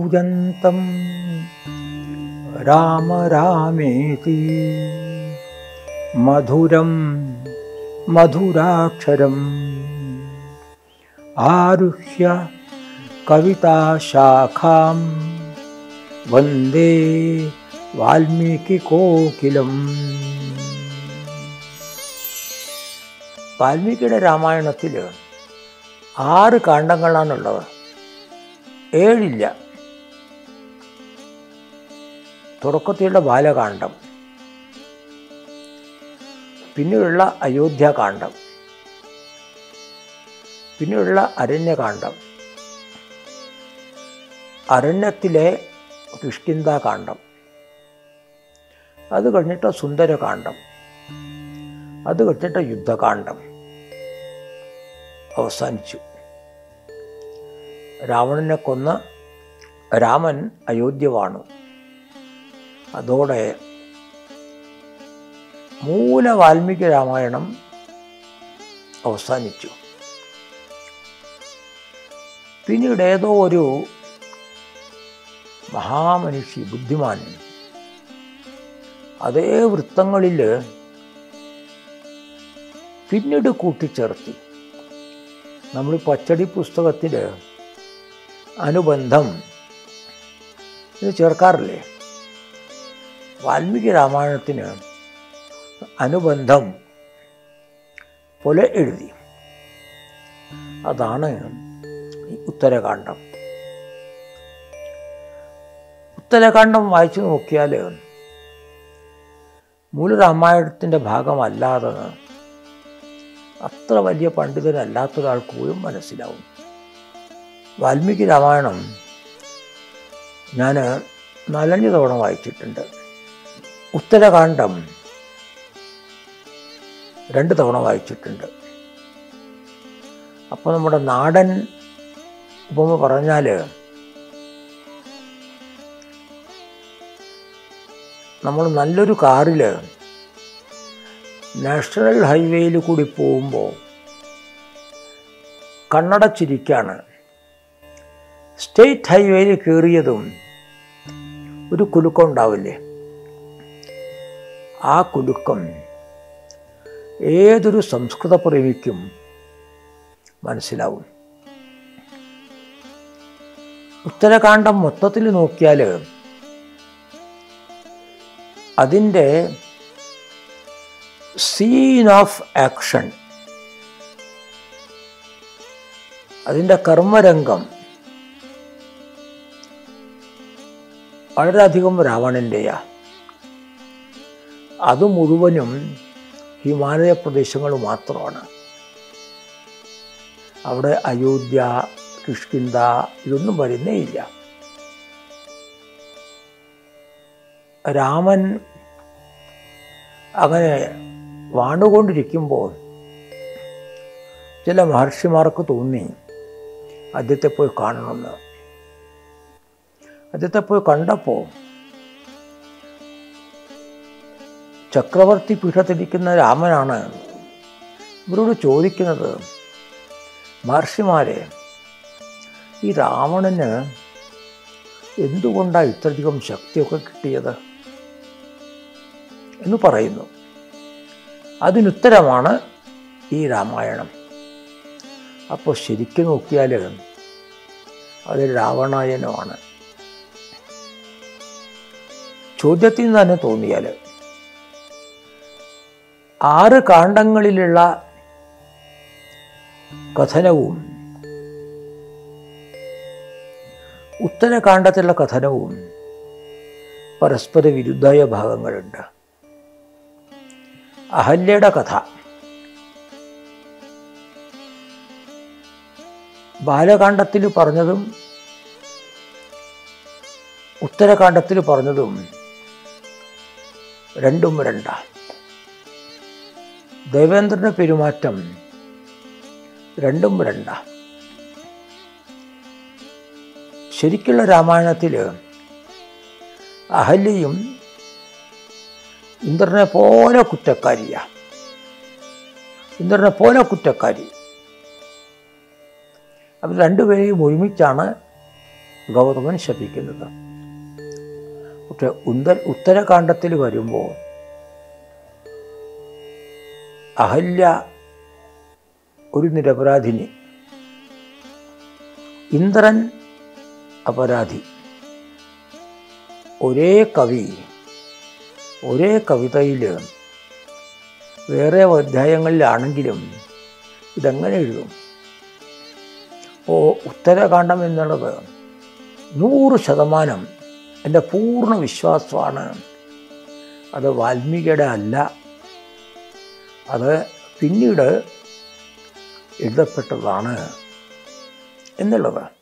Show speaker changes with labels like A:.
A: കൂജന്തം രാമ രാമേതി മധുരം മധുരാക്ഷരം ആരുഹ്യ കവിതാശാഖാം വന്ദേ വാൽമീകികോകിലം വാൽമീകിയുടെ രാമായണത്തിൽ ആറ് കാണ്ഡങ്ങളാണുള്ളത് ഏഴില്ല തുടക്കത്തിലുള്ള ബാലകാന്ഡം പിന്നെയുള്ള അയോധ്യാകാന്ഡം പിന്നെയുള്ള അരണ്യകാന്ഡം അരണ്യത്തിലെ കിഷ്കിന്താകാന്ഡം അത് കഴിഞ്ഞിട്ട് സുന്ദരകാന്ഡം അത് കഴിഞ്ഞിട്ട് യുദ്ധകാന്ഡം അവസാനിച്ചു രാവണനെ കൊന്ന് രാമൻ അയോധ്യ വാണു അതോടെ മൂല വാൽമീകി രാമായണം അവസാനിച്ചു പിന്നീട് ഏതോ ഒരു മഹാമനുഷ്യ ബുദ്ധിമാൻ അതേ വൃത്തങ്ങളിൽ പിന്നീട് കൂട്ടിച്ചേർത്തി നമ്മൾ പച്ചടി പുസ്തകത്തിൽ അനുബന്ധം ഇത് ചേർക്കാറില്ലേ വാൽമീകി രാമായണത്തിന് അനുബന്ധം പോലെ എഴുതി അതാണ് ഈ ഉത്തരകാന്ഡം ഉത്തരകാന്ഡം വായിച്ചു നോക്കിയാൽ മൂലരാമായണത്തിൻ്റെ ഭാഗമല്ലാതെ അത്ര വലിയ പണ്ഡിതനല്ലാത്തൊരാൾക്ക് പോലും മനസ്സിലാവും വാൽമീകി രാമായണം ഞാൻ നാലഞ്ച് തവണ വായിച്ചിട്ടുണ്ട് ഉത്തരകാന്ഡം രണ്ട് തവണ വായിച്ചിട്ടുണ്ട് അപ്പോൾ നമ്മുടെ നാടൻ ഉപമ പറഞ്ഞാൽ നമ്മൾ നല്ലൊരു കാറിൽ നാഷണൽ ഹൈവേയിൽ കൂടി പോകുമ്പോൾ കണ്ണടച്ചിരിക്കാണ് സ്റ്റേറ്റ് ഹൈവേയിൽ കയറിയതും ഒരു കുലുക്കം ഉണ്ടാവില്ലേ ആ കുലുക്കം ഏതൊരു സംസ്കൃത പ്രേമിക്കും മനസ്സിലാവും ഉത്തരകാന്ഡം മൊത്തത്തിൽ നോക്കിയാൽ അതിൻ്റെ സീൻ ഓഫ് ആക്ഷൻ അതിൻ്റെ കർമ്മരംഗം വളരെയധികം രാവണൻ്റെയാ അത് മുഴുവനും ഹിമാലയ പ്രദേശങ്ങൾ മാത്രമാണ് അവിടെ അയോധ്യ കിഷ്കിന്ത ഇതൊന്നും വരുന്നേ ഇല്ല രാമൻ അങ്ങനെ വാണുകൊണ്ടിരിക്കുമ്പോൾ ചില മഹർഷിമാർക്ക് തോന്നി അദ്ദേഹത്തെ പോയി കാണണമെന്ന് അദ്ദേഹത്തെ പോയി കണ്ടപ്പോൾ ചക്രവർത്തി പീഠത്തിരിക്കുന്ന രാമനാണ് ഇവരോട് ചോദിക്കുന്നത് മഹർഷിമാരെ ഈ രാവണന് എന്തുകൊണ്ടാണ് ഇത്രയധികം ശക്തിയൊക്കെ കിട്ടിയത് എന്ന് പറയുന്നു അതിനുത്തരമാണ് ഈ രാമായണം അപ്പോൾ ശരിക്കും നോക്കിയാൽ അത് രാവണായനമാണ് ചോദ്യത്തിൽ നിന്ന് തന്നെ തോന്നിയാൽ ആറ് കാണ്ഡങ്ങളിലുള്ള കഥനവും ഉത്തരകാണ്ഡത്തിലുള്ള കഥനവും പരസ്പര വിരുദ്ധായ ഭാഗങ്ങളുണ്ട് അഹല്യയുടെ കഥ ബാലകാണ്ഡത്തിൽ പറഞ്ഞതും ഉത്തരകാണ്ഡത്തിൽ പറഞ്ഞതും രണ്ടും രണ്ടാ ദേവേന്ദ്രന്റെ പെരുമാറ്റം രണ്ടും രണ്ടാ ശരിക്കുള്ള രാമായണത്തിൽ അഹല്യയും ഇന്ദ്രനെ പോലെ കുറ്റക്കാരിയാ ഇന്ദ്രനെ പോലെ കുറ്റക്കാരി അവർ രണ്ടുപേരെയും ഒരുമിച്ചാണ് ഗൗതമൻ ശപിക്കുന്നത് പക്ഷെ ഉന്ത ഉത്തരകാണ്ഡത്തിൽ വരുമ്പോൾ അഹല്യ ഒരു നിരപരാധിനി ഇന്ദ്രൻ അപരാധി ഒരേ കവി ഒരേ കവിതയിൽ വേറെ അധ്യായങ്ങളിലാണെങ്കിലും ഇതെങ്ങനെ എഴുതും ഓ ഉത്തരകാണ്ഡം എന്നുള്ളത് നൂറ് ശതമാനം എൻ്റെ പൂർണ്ണ വിശ്വാസമാണ് അത് വാൽമീകിയുടെ അല്ല അത് പിന്നീട് എഴുതപ്പെട്ടതാണ് എന്നുള്ളത്